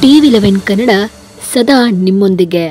TV eleven Kannada ಸದಾ ನಿಮ್ಮೊಂದಿಗೆ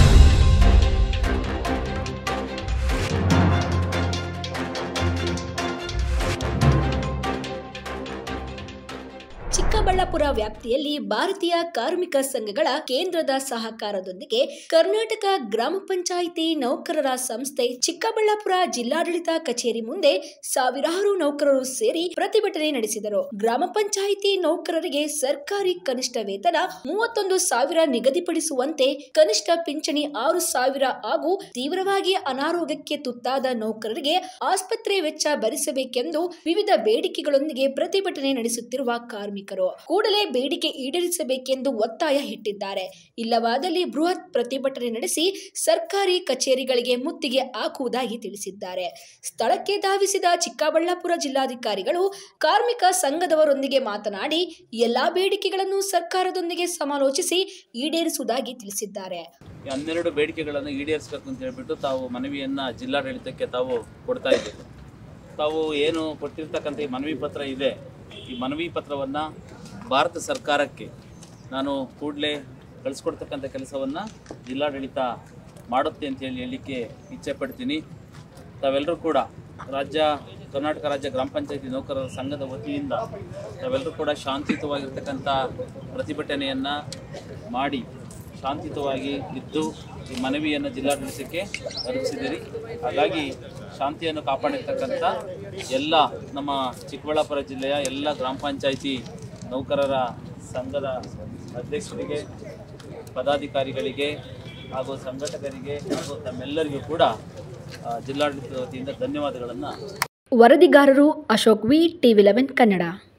ಚಿಕ್ಕಬಳ್ಳಾಪುರ ವ್ಯಾಪ್ತಿಯಲ್ಲಿ ಭಾರತೀಯ ಕಾರ್ಮಿಕ ಸಂಘಗಳ ಕೇಂದ್ರದ ಸಹಕಾರದೊಂದಿಗೆ ಕರ್ನಾಟಕ ಗ್ರಾಮ ಪಂಚಾಯಿತಿ ನೌಕರರ ಸಂಸ್ಥೆ ಚಿಕ್ಕಬಳ್ಳಾಪುರ ಜಿಲ್ಲಾಡಳಿತ ಕಚೇರಿ ಮುಂದೆ ಸಾವಿರಾರು ನೌಕರರು ಸೇರಿ ಪ್ರತಿಭಟನೆ ನಡೆಸಿದರು ಗ್ರಾಮ ಪಂಚಾಯಿತಿ ನೌಕರರಿಗೆ ಸರ್ಕಾರಿ ಕನಿಷ್ಠ ವೇತನ ಮೂವತ್ತೊಂದು ಸಾವಿರ ನಿಗದಿಪಡಿಸುವಂತೆ ಕನಿಷ್ಠ ಪಿಂಚಣಿ ಆರು ಸಾವಿರ ಹಾಗೂ ತೀವ್ರವಾಗಿ ಅನಾರೋಗ್ಯಕ್ಕೆ ತುತ್ತಾದ ನೌಕರರಿಗೆ ಆಸ್ಪತ್ರೆ ವೆಚ್ಚ ಭರಿಸಬೇಕೆಂದು ವಿವಿಧ ಬೇಡಿಕೆಗಳೊಂದಿಗೆ ಪ್ರತಿಭಟನೆ ನಡೆಸುತ್ತಿರುವ ಕಾರ್ಮಿಕರು ಕೂಡಲೇ ಬೇಡಿಕೆ ಈಡೇರಿಸಬೇಕೆಂದು ಒತ್ತಾಯ ಇಟ್ಟಿದ್ದಾರೆ ಇಲ್ಲವಾದಲ್ಲಿ ಬೃಹತ್ ಪ್ರತಿಭಟನೆ ನಡೆಸಿ ಸರ್ಕಾರಿ ಕಚೇರಿಗಳಿಗೆ ಮುತ್ತಿಗೆ ಹಾಕುವುದಾಗಿ ತಿಳಿಸಿದ್ದಾರೆ ಸ್ಥಳಕ್ಕೆ ಧಾವಿಸಿದ ಚಿಕ್ಕಬಳ್ಳಾಪುರ ಜಿಲ್ಲಾಧಿಕಾರಿಗಳು ಕಾರ್ಮಿಕ ಸಂಘದವರೊಂದಿಗೆ ಮಾತನಾಡಿ ಎಲ್ಲಾ ಬೇಡಿಕೆಗಳನ್ನು ಸರ್ಕಾರದೊಂದಿಗೆ ಸಮಾಲೋಚಿಸಿ ಈಡೇರಿಸುವುದಾಗಿ ತಿಳಿಸಿದ್ದಾರೆ ಈ ಹನ್ನೆರಡು ಬೇಡಿಕೆಗಳನ್ನು ಈಡೇರಿಸಬೇಕು ಅಂತ ಹೇಳ್ಬಿಟ್ಟು ತಾವು ಮನವಿಯನ್ನು ಜಿಲ್ಲಾಡಳಿತಕ್ಕೆ ತಾವು ಕೊಡ್ತಾ ಇದ್ದೀವಿ ತಾವು ಏನು ಕೊಟ್ಟಿರ್ತಕ್ಕಂಥ ಈ ಮನವಿ ಪತ್ರ ಇದೆ ಈ ಮನವಿ ಪತ್ರವನ್ನು ಭಾರತ ಸರ್ಕಾರಕ್ಕೆ ನಾನು ಕೂಡಲೇ ಕಳಿಸ್ಕೊಡ್ತಕ್ಕಂಥ ಕೆಲಸವನ್ನು ಜಿಲ್ಲಾಡಳಿತ ಮಾಡುತ್ತೆ ಅಂತ ಹೇಳಿ ಹೇಳಲಿಕ್ಕೆ ಇಚ್ಛೆ ಪಡ್ತೀನಿ ತಾವೆಲ್ಲರೂ ಕೂಡ ರಾಜ್ಯ ಕರ್ನಾಟಕ ರಾಜ್ಯ ಗ್ರಾಮ ಪಂಚಾಯತಿ ನೌಕರರ ಸಂಘದ ವತಿಯಿಂದ ತಾವೆಲ್ಲರೂ ಕೂಡ ಶಾಂತಿಯುತವಾಗಿರ್ತಕ್ಕಂಥ ಪ್ರತಿಭಟನೆಯನ್ನು ಮಾಡಿ ಶಾಂತಿಯುತವಾಗಿ ಇದ್ದು ಈ ಮನವಿಯನ್ನು ಜಿಲ್ಲಾಡಳಿತಕ್ಕೆ ತಲುಪಿಸಿದ್ದೀರಿ ಹಾಗಾಗಿ ಶಾಂತಿಯನ್ನು ಕಾಪಾಡಿರ್ತಕ್ಕಂಥ ಎಲ್ಲ ನಮ್ಮ ಚಿಕ್ಕಬಳ್ಳಾಪುರ ಜಿಲ್ಲೆಯ ಎಲ್ಲ ಗ್ರಾಮ ಪಂಚಾಯಿತಿ ನೌಕರರ ಸಂಘದ ಅಧ್ಯಕ್ಷರಿಗೆ ಪದಾಧಿಕಾರಿಗಳಿಗೆ ಹಾಗೂ ಸಂಘಟಕರಿಗೆ ಹಾಗೂ ತಮ್ಮೆಲ್ಲರಿಗೂ ಕೂಡ ಆ, ಜಿಲ್ಲಾಡಳಿತದ ವತಿಯಿಂದ ಧನ್ಯವಾದಗಳನ್ನು ವರದಿಗಾರರು Ashok V TV eleven Kannada